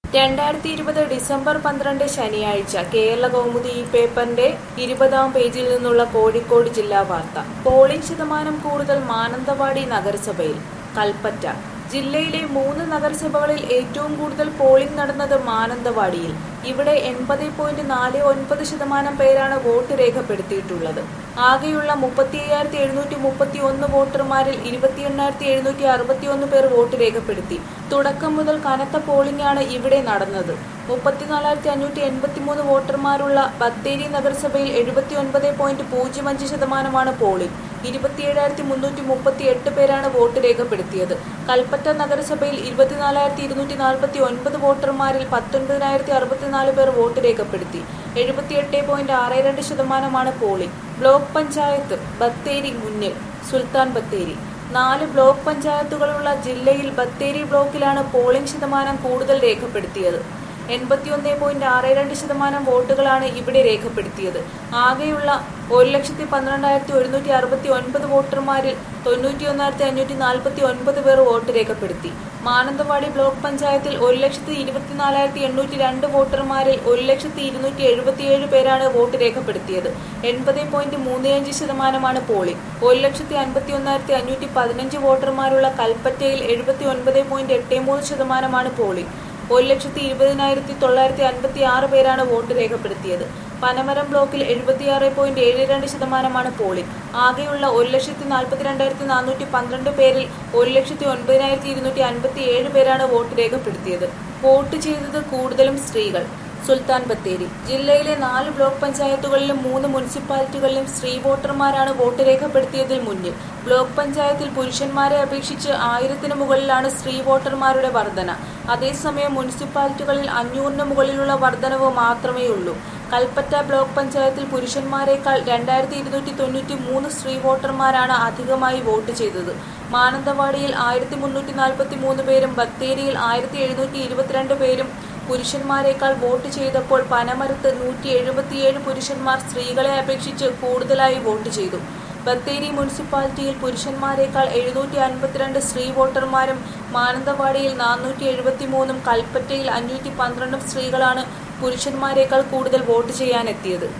രണ്ടായിരത്തി ഇരുപത് ഡിസംബർ പന്ത്രണ്ട് ശനിയാഴ്ച കേരള കൗമുദി ഈ പേപ്പറിന്റെ ഇരുപതാം പേജിൽ നിന്നുള്ള കോഴിക്കോട് ജില്ലാ വാർത്ത പോളിംഗ് ശതമാനം കൂടുതൽ മാനന്തവാടി നഗരസഭയിൽ കൽപ്പറ്റ ജില്ലയിലെ മൂന്ന് നഗരസഭകളിൽ ഏറ്റവും കൂടുതൽ പോളിംഗ് നടന്നത് മാനന്തവാടിയിൽ ഇവിടെ എൺപത് പോയിന്റ് നാല് ഒൻപത് ശതമാനം പേരാണ് വോട്ട് രേഖപ്പെടുത്തിയിട്ടുള്ളത് ആകെയുള്ള മുപ്പത്തി അയ്യായിരത്തി എഴുന്നൂറ്റി മുപ്പത്തി ഒന്ന് വോട്ടർമാരിൽ ഇരുപത്തി എണ്ണായിരത്തി എഴുന്നൂറ്റി അറുപത്തി ഒന്ന് പേർ വോട്ട് രേഖപ്പെടുത്തി തുടക്കം മുതൽ കനത്ത പോളിംഗാണ് ഇവിടെ നടന്നത് മുപ്പത്തിനാലായിരത്തി അഞ്ഞൂറ്റി എൺപത്തി മൂന്ന് വോട്ടർമാരുള്ള ബത്തേരി നഗരസഭയിൽ എഴുപത്തി ഒൻപത് പോയിന്റ് പൂജ്യം അഞ്ച് ശതമാനമാണ് പോളിംഗ് ഇരുപത്തിയേഴായിരത്തി മുന്നൂറ്റി മുപ്പത്തി എട്ട് പേരാണ് വോട്ട് രേഖപ്പെടുത്തിയത് കൽപ്പറ്റ നഗരസഭയിൽ ഇരുപത്തിനാലായിരത്തി ഇരുന്നൂറ്റി നാൽപ്പത്തി ഒൻപത് വോട്ടർമാരിൽ പത്തൊൻപതിനായിരത്തി അറുപത്തിനാല് പേർ വോട്ട് രേഖപ്പെടുത്തി എഴുപത്തിയെട്ട് പോയിന്റ് ആറ് രണ്ട് ശതമാനമാണ് പോളിംഗ് ബ്ലോക്ക് പഞ്ചായത്ത് ബത്തേരി മുന്നിൽ സുൽത്താൻ ബത്തേരി നാല് ബ്ലോക്ക് പഞ്ചായത്തുകളുള്ള ജില്ലയിൽ ബത്തേരി ബ്ലോക്കിലാണ് പോളിംഗ് ശതമാനം കൂടുതൽ രേഖപ്പെടുത്തിയത് എൺപത്തിയൊന്ന് പോയിന്റ് ആറ് രണ്ട് ശതമാനം വോട്ടുകളാണ് ഇവിടെ രേഖപ്പെടുത്തിയത് ആകെയുള്ള ഒരു ലക്ഷത്തി പന്ത്രണ്ടായിരത്തി ഒരുന്നൂറ്റി അറുപത്തി ഒൻപത് വോട്ടർമാരിൽ തൊണ്ണൂറ്റി ഒന്നായിരത്തി അഞ്ഞൂറ്റി നാൽപ്പത്തി ഒൻപത് പേർ വോട്ട് രേഖപ്പെടുത്തി മാനന്തവാടി ബ്ലോക്ക് പഞ്ചായത്തിൽ ഒരു ലക്ഷത്തി ഇരുപത്തിനാലായിരത്തി എണ്ണൂറ്റി രണ്ട് വോട്ടർമാരിൽ ഒരു ലക്ഷത്തി ഇരുന്നൂറ്റി എഴുപത്തിയേഴ് പേരാണ് വോട്ട് രേഖപ്പെടുത്തിയത് എൺപത് പോയിന്റ് മൂന്ന് അഞ്ച് ശതമാനമാണ് പോളിംഗ് ഒരു ലക്ഷത്തി അൻപത്തി ഒന്നായിരത്തി അഞ്ഞൂറ്റി പതിനഞ്ച് വോട്ടർമാരുള്ള കൽപ്പറ്റയിൽ എഴുപത്തി ഒൻപത് പോയിന്റ് എട്ട് മൂന്ന് ശതമാനമാണ് പോളിംഗ് ഒരു ലക്ഷത്തി ഇരുപതിനായിരത്തി തൊള്ളായിരത്തി അൻപത്തി ആറ് പേരാണ് വോട്ട് രേഖപ്പെടുത്തിയത് പനമരം ബ്ലോക്കിൽ എഴുപത്തിയാറ് പോയിന്റ് ഏഴ് രണ്ട് ശതമാനമാണ് പോളിംഗ് ആകെയുള്ള ഒരു ലക്ഷത്തി നാൽപ്പത്തി രണ്ടായിരത്തി നാനൂറ്റി പന്ത്രണ്ട് പേരിൽ ഒരു ലക്ഷത്തി ഒൻപതിനായിരത്തി ഇരുന്നൂറ്റി അൻപത്തി ഏഴ് പേരാണ് വോട്ട് രേഖപ്പെടുത്തിയത് വോട്ട് ചെയ്തത് കൂടുതലും സ്ത്രീകൾ സുൽത്താൻ ബത്തേരി ജില്ലയിലെ നാല് ബ്ലോക്ക് പഞ്ചായത്തുകളിലും മൂന്ന് മുനിസിപ്പാലിറ്റികളിലും സ്ത്രീ വോട്ടർമാരാണ് വോട്ട് രേഖപ്പെടുത്തിയതിൽ മുന്നിൽ ബ്ലോക്ക് പഞ്ചായത്തിൽ പുരുഷന്മാരെ അപേക്ഷിച്ച് ആയിരത്തിന് മുകളിലാണ് സ്ത്രീ വോട്ടർമാരുടെ വർധന അതേസമയം മുനിസിപ്പാലിറ്റികളിൽ അഞ്ഞൂറിന് മുകളിലുള്ള വർധനവ് മാത്രമേ ഉള്ളൂ കൽപ്പറ്റ ബ്ലോക്ക് പഞ്ചായത്തിൽ പുരുഷന്മാരെക്കാൾ രണ്ടായിരത്തി ഇരുന്നൂറ്റി തൊണ്ണൂറ്റി മൂന്ന് സ്ത്രീ വോട്ടർമാരാണ് അധികമായി വോട്ട് ചെയ്തത് മാനന്തവാടിയിൽ ആയിരത്തി മുന്നൂറ്റി നാൽപ്പത്തി മൂന്ന് പേരും ബത്തേരിയിൽ ആയിരത്തി എഴുന്നൂറ്റി ഇരുപത്തിരണ്ട് പേരും പുരുഷന്മാരെക്കാൾ വോട്ട് ചെയ്തപ്പോൾ പനമരത്ത് നൂറ്റി എഴുപത്തിയേഴ് പുരുഷന്മാർ സ്ത്രീകളെ അപേക്ഷിച്ച് കൂടുതലായി വോട്ട് ചെയ്തു ബത്തേരി മുനിസിപ്പാലിറ്റിയിൽ പുരുഷന്മാരെക്കാൾ എഴുന്നൂറ്റി അൻപത്തിരണ്ട് സ്ത്രീ വോട്ടർമാരും മാനന്തവാടിയിൽ നാനൂറ്റി എഴുപത്തി മൂന്നും കൽപ്പറ്റയിൽ അഞ്ഞൂറ്റി പന്ത്രണ്ടും സ്ത്രീകളാണ് പുരുഷന്മാരെക്കാൾ കൂടുതൽ വോട്ട് ചെയ്യാനെത്തിയത്